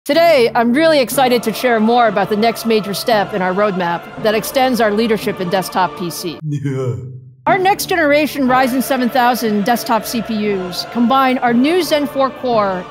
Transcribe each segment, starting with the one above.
Today, I'm really excited to share more about the next major step in our roadmap that extends our leadership in desktop PC. Our next generation Ryzen 7000 desktop CPUs combine our new Zen 4 core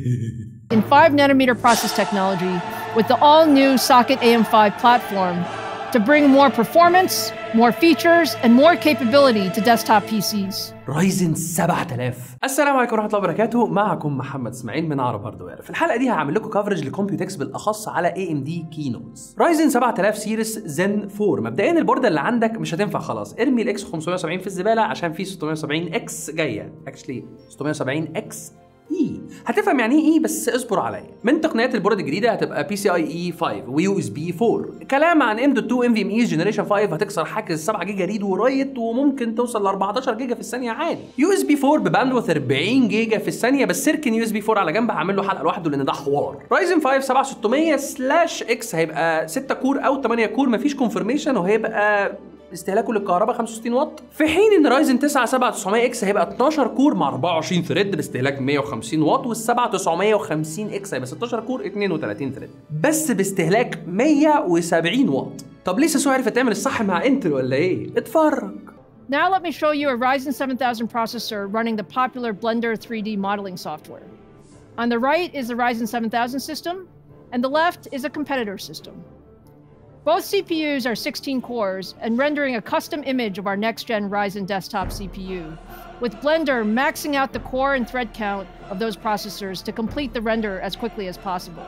in 5 nanometer process technology with the all new Socket AM5 platform to bring more performance, more features, and more capability to desktop PCs. رايزن 7000 السلام عليكم ورحمه الله وبركاته معكم محمد اسماعيل من عرب هاردوير في الحلقه دي هعمل لكم كفرج لكمبيوتكس بالاخص على اي ام دي كينوتس رايزن 7000 سيريس زن 4 مبدئيا البورده اللي عندك مش هتنفع خلاص ارمي الاكس 570 في الزباله عشان في 670 اكس جايه اكشلي 670 اكس اي هتفهم يعني ايه اي بس اصبر عليا من تقنيات البورد الجديده هتبقى بي سي اي اي 5 ويو اس بي 4 كلام عن ام دوت 2 ام في ام اي جنريشن 5 هتكسر حاجز 7 جيجا ريد ورايت وممكن توصل ل 14 جيجا في الثانيه عادي يو اس بي 4 بباندوث 40 جيجا في الثانيه بس سيركن يو اس بي 4 على جنب هعمل له حلقه لوحده لان ده حوار رايزن 5 7600 سلاش اكس هيبقى 6 كور او 8 كور مفيش كونفرميشن وهيبقى استهلاكه للكهرباء 65 واط في حين ان رايزن 9 7900 اكس هيبقى 12 كور مع 24 ثريد باستهلاك 150 واط وال 7950 اكس هيبقى 16 كور 32 ثريد بس باستهلاك 170 واط طب لسه سو عرفت تعمل الصح مع انتل ولا ايه اتفرج Now let me show you a Ryzen 7000 processor running the popular Blender 3D modeling software. On the right is the Ryzen 7000 system, and the left is a competitor system. Both CPUs are 16 cores and rendering a custom image of our next gen Ryzen desktop CPU, with Blender maxing out the core and thread count of those processors to complete the render as quickly as possible.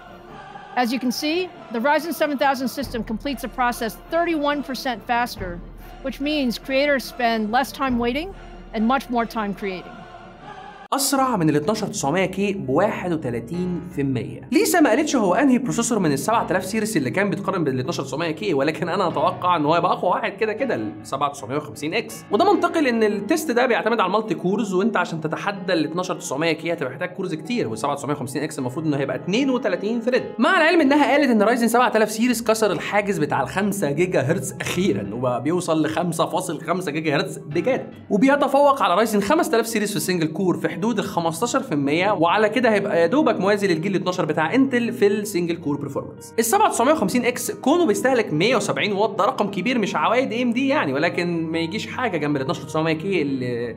As you can see, the Ryzen 7000 system completes the process 31% faster, which means creators spend less time waiting and much more time creating. اسرع من ال 12900 كي ب 31% ليسا ما قالتش هو انهي بروسيسور من ال 7000 سيريس اللي كان بيتقارن بال 12900 كي ولكن انا اتوقع ان هو يبقى اقوى واحد كده كده ال 7950 اكس وده منطقي لان التيست ده بيعتمد على المالتي كورز وانت عشان تتحدى ال 12900 كي هتبقى محتاج كورز كتير وال 7950 اكس المفروض انه هيبقى 32 ثريد مع العلم انها قالت ان رايزن 7000 سيريس كسر الحاجز بتاع ال 5 جيجا هرتز اخيرا وبقى بيوصل ل 5.5 جيجا هرتز بجد وبيتفوق على رايزن 5000 سيريس في السنجل كور في حدود ال 15% وعلى كده هيبقى يا دوبك موازي للجيل 12 بتاع انتل في السنجل كور برفورمانس ال 7950 اكس كونه بيستهلك 170 واط ده رقم كبير مش عوايد ام دي يعني ولكن ما يجيش حاجه جنب ال 12900 كي اللي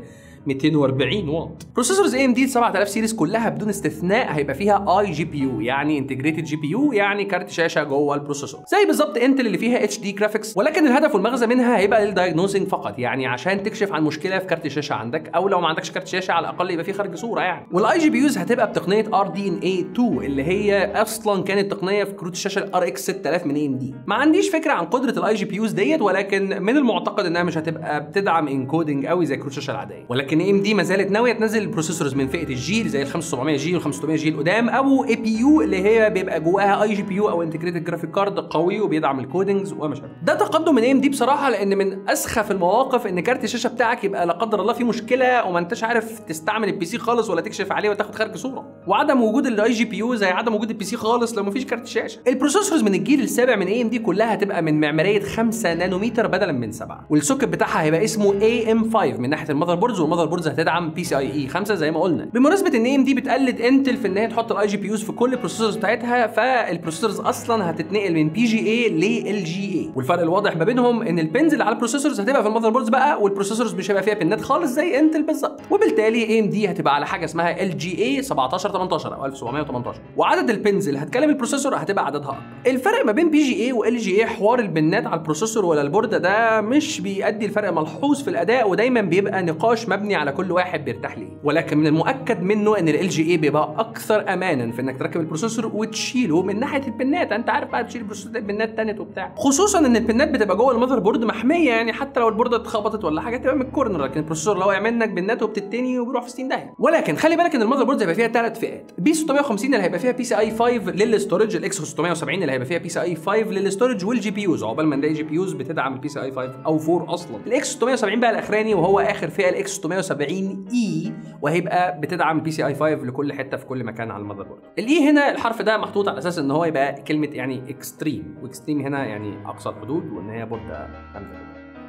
240 واط بروسيسورز اي ام دي 7000 سيريز كلها بدون استثناء هيبقى فيها اي جي بي يو يعني انتجريتد جي بي يو يعني كارت شاشه جوه البروسيسور زي بالظبط انتل اللي فيها اتش دي جرافيكس ولكن الهدف والمغزى منها هيبقى للدايجنوزنج فقط يعني عشان تكشف عن مشكله في كارت الشاشه عندك او لو ما عندكش كارت شاشه على الاقل يبقى في خارج صوره يعني والاي جي بي يوز هتبقى بتقنيه ار دي ان اي 2 اللي هي اصلا كانت تقنيه في كروت الشاشه الار اكس 6000 من اي ام دي ما عنديش فكره عن قدره الاي جي بي يوز ديت ولكن من المعتقد انها مش هتبقى بتدعم انكودنج قوي زي كروت الشاشه العاديه ولكن اي ام دي ما زالت ناويه تنزل البروسيسورز من فئه الجيل زي ال 5700 جي وال 500 جي القدام او اي بي يو اللي هي بيبقى جواها اي جي بي يو او انتجريتد جرافيك كارد قوي وبيدعم الكودنجز وما شابه ده تقدم من اي ام دي بصراحه لان من اسخف المواقف ان كارت الشاشه بتاعك يبقى لا قدر الله فيه مشكله وما انتش عارف تستعمل البي سي خالص ولا تكشف عليه وتاخد خارج صوره وعدم وجود الاي جي بي يو زي عدم وجود البي سي خالص لو مفيش كارت شاشه البروسيسورز من الجيل السابع من اي ام دي كلها هتبقى من معماريه 5 نانومتر بدلا من 7 والسوكت بتاعها هيبقى اسمه اي ام 5 من ناحيه المذر بوردز والمذر بوردز هتدعم بي سي اي اي 5 زي ما قلنا بمناسبه ان اي ام دي بتقلد انتل في ان هي تحط الاي جي بي يوز في كل البروسيسورز بتاعتها فالبروسيسورز اصلا هتتنقل من بي جي اي لال جي اي والفرق الواضح ما بينهم ان البنز اللي على البروسيسورز هتبقى في المذر بوردز بقى والبروسيسورز مش هيبقى فيها بنات خالص زي انتل بالظبط وبالتالي اي ام دي هتبقى على حاجه اسمها ال جي اي 17 18 او 1718 وعدد البنز اللي هتكلم البروسيسور هتبقى عددها اكبر الفرق ما بين بي جي اي وال جي اي حوار البنات على البروسيسور ولا البورده ده مش بيؤدي لفرق ملحوظ في الاداء ودايما بيبقى نقاش مبني على كل واحد بيرتاح ليه ولكن من المؤكد منه ان ال جي اي بيبقى اكثر امانا في انك تركب البروسيسور وتشيله من ناحيه البنات انت عارف بقى تشيل البروسيسور البنات تانت وبتاع خصوصا ان البنات بتبقى جوه المذر بورد محميه يعني حتى لو البورده اتخبطت ولا حاجه تبقى من الكورنر لكن البروسيسور لو وقع منك بنات وبتتني وبيروح في 60 داهيه ولكن خلي بالك ان المذر بورد هيبقى فيها ثلاث فئات بي 650 اللي هيبقى فيها بي سي اي 5 للستورج الاكس 670 اللي هيبقى فيها بي سي اي 5 للستورج والجي بي يوز عقبال ما نلاقي جي بي يوز بتدعم البي سي اي 5 او 4 اصلا الاكس 670 بقى الاخراني وهو اخر فئه الاكس 670 اي وهيبقى بتدعم البي سي اي 5 لكل حته في كل مكان على المذر بورد الاي هنا الحرف ده محطوط على اساس ان هو يبقى كلمه يعني اكستريم واكستريم هنا يعني اقصى الحدود وان هي بورده خمسه كده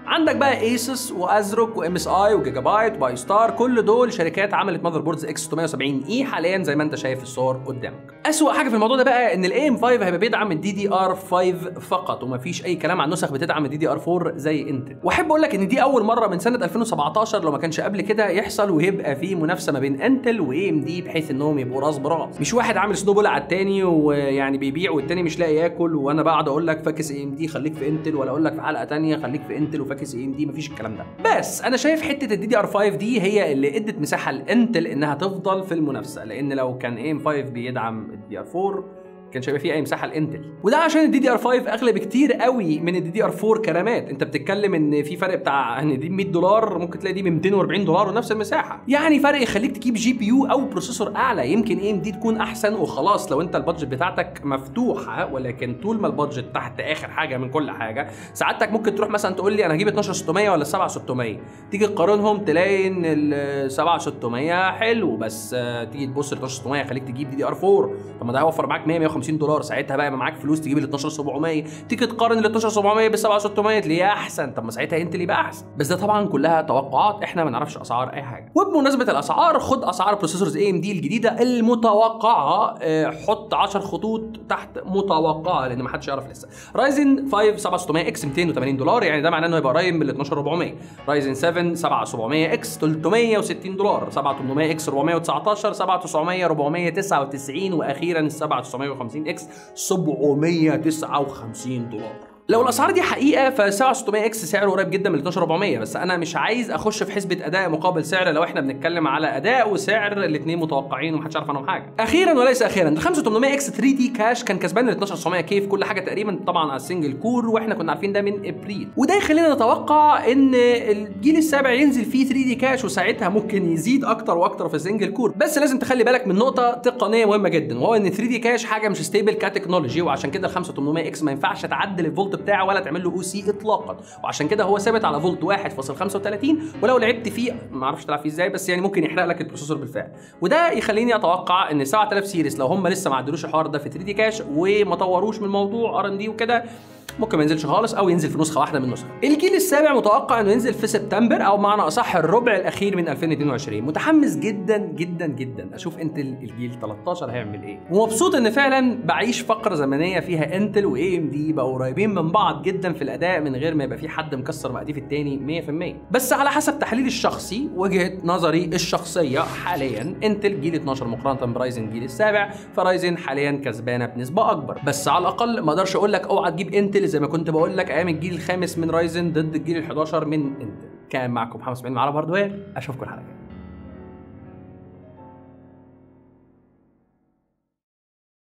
عندك بقى ايسوس وازروك وام اس اي وجيجا بايت وباي ستار كل دول شركات عملت ماذر بوردز اكس 670 اي حاليا زي ما انت شايف في الصور قدامك اسوأ حاجه في الموضوع ده بقى ان الاي ام 5 هيبقى بيدعم الدي دي ار 5 فقط ومفيش اي كلام عن نسخ بتدعم الدي دي ار 4 زي انتل واحب اقول لك ان دي اول مره من سنه 2017 لو ما كانش قبل كده يحصل ويبقى في منافسه ما بين انتل واي ام دي بحيث انهم يبقوا راس براس مش واحد عامل سنوبول على التاني ويعني بيبيع والتاني مش لاقي ياكل وانا بقعد اقول لك فاكس اي ام دي خليك في انتل ولا اقول لك في حلقه تانية خليك في انتل وفاكس اي ام دي مفيش الكلام ده بس انا شايف حته الدي دي ار 5 دي هي اللي ادت مساحه لانتل انها تفضل في المنافسه لان لو كان اي ام 5 بيدعم الدي ار 4 كانش هيبقى فيه اي مساحه لانتل وده عشان الدي دي ار 5 اغلى بكتير قوي من الدي دي ار 4 كرامات انت بتتكلم ان في فرق بتاع ان دي 100 دولار ممكن تلاقي دي ب 240 دولار ونفس المساحه يعني فرق يخليك تجيب جي بي يو او بروسيسور اعلى يمكن اي ام دي تكون احسن وخلاص لو انت البادجت بتاعتك مفتوحه ولكن طول ما البادجت تحت اخر حاجه من كل حاجه سعادتك ممكن تروح مثلا تقول لي انا هجيب 12600 ولا 7600 تيجي تقارنهم تلاقي ان ال 7600 حلو بس آه، تيجي تبص ل 12600 خليك تجيب دي دي ار 4 طب ما ده هيوفر معاك 100 150 دولار ساعتها بقى يبقى معاك فلوس تجيب ال 12700 تيجي تقارن ال 12700 بال 7600 تلاقيها احسن طب ما ساعتها انت اللي بقى احسن بس ده طبعا كلها توقعات احنا ما نعرفش اسعار اي حاجه وبمناسبه الاسعار خد اسعار بروسيسورز اي ام دي الجديده المتوقعه آه، حط 10 خطوط تحت متوقعه لان ما حدش يعرف لسه رايزن 5 7600 اكس 280 دولار يعني ده معناه انه يبقى قريب من ال 12400 رايزن 7 7700 اكس 360 دولار 7800 اكس 419 7900 499 واخيرا ال 7950 اكس 759 دولار لو الاسعار دي حقيقه ف 7600 اكس سعره قريب جدا من 12400 بس انا مش عايز اخش في حسبه اداء مقابل سعر لو احنا بنتكلم على اداء وسعر الاثنين متوقعين ومحدش عارف عنهم حاجه اخيرا وليس اخيرا ال 5800 اكس 3 دي كاش كان كسبان ال 12900 كي في كل حاجه تقريبا طبعا على السنجل كور واحنا كنا عارفين ده من ابريل وده يخلينا نتوقع ان الجيل السابع ينزل فيه 3 دي كاش وساعتها ممكن يزيد اكتر واكتر في السنجل كور بس لازم تخلي بالك من نقطه تقنيه مهمه جدا وهو ان 3 دي كاش حاجه مش ستيبل كتكنولوجي وعشان كده ال 5800 اكس ما ينفعش تعدل الفولت بتاعه ولا تعمل له او سي اطلاقا وعشان كده هو ثابت على فولت 1.35 ولو لعبت فيه ما اعرفش تلعب فيه ازاي بس يعني ممكن يحرق لك البروسيسور بالفعل وده يخليني اتوقع ان 7000 سيريس لو هم لسه ما عدلوش الحوار ده في 3 دي كاش وما طوروش من الموضوع ار ان دي وكده ممكن ما ينزلش خالص او ينزل في نسخه واحده من النسخ الجيل السابع متوقع انه ينزل في سبتمبر او بمعنى اصح الربع الاخير من 2022 متحمس جدا جدا جدا اشوف انتل الجيل 13 هيعمل ايه ومبسوط ان فعلا بعيش فقره زمنيه فيها انتل واي ام دي بقوا قريبين من بعض جدا في الاداء من غير ما يبقى في حد مكسر مقاديف التاني 100% بس على حسب تحليلي الشخصي وجهه نظري الشخصيه حاليا انتل جيل 12 مقارنه برايزن الجيل السابع فرايزن حاليا كسبانه بنسبه اكبر بس على الاقل ما اقدرش اقول لك اوعى تجيب انتل زي ما كنت بقول لك ايام الجيل الخامس من رايزن ضد الجيل ال11 من انتل كان معكم محمد اسماعيل من عرب هاردوير اشوفكم الحلقه الجايه